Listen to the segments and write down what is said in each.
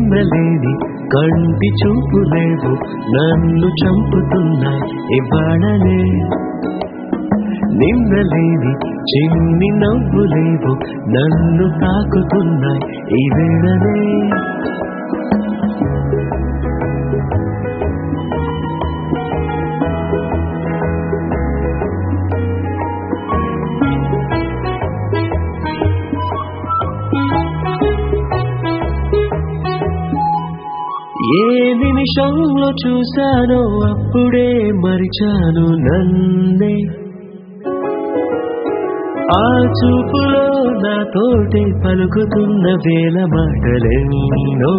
నిన్నలేని కంటి చూపు లేవు నన్ను చంపుతున్నాయి ఇవాళలే నిన్నలేని చిన్ని నవ్వు లేవు నన్ను తాకుతున్నాయి ఈ వేళలే ఏ నిమిషంలో చూశానో అప్పుడే మరిచాను నన్నే ఆ చూపులో నాతోటే పలుకుతున్న వేల మాటలెన్నో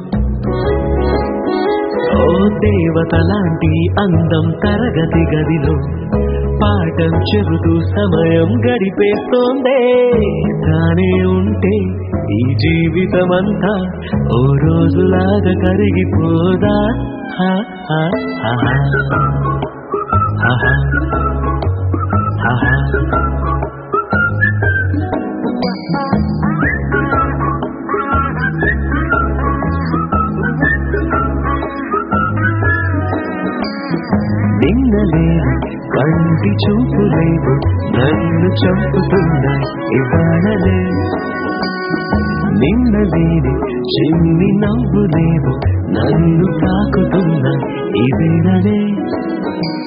ఓ దేవత లాంటి అందం తరగతి గదిలో పాఠం చెబుతూ సమయం గడిపేస్తోందే తానే ఉంటే ఈ జీవితమంతా ఓ రోజులాగా కరిగిపోదా హా, హా, హా, హా, హా, హా, హా. నిన్నలేని కంటి చూపు లేవు నన్ను చంపుతున్నాయి ఇవాళలే నిన్నలేని చిన్ని నవ్వు లేవు నన్ను తాకుతున్నాయి ఈ వేళలే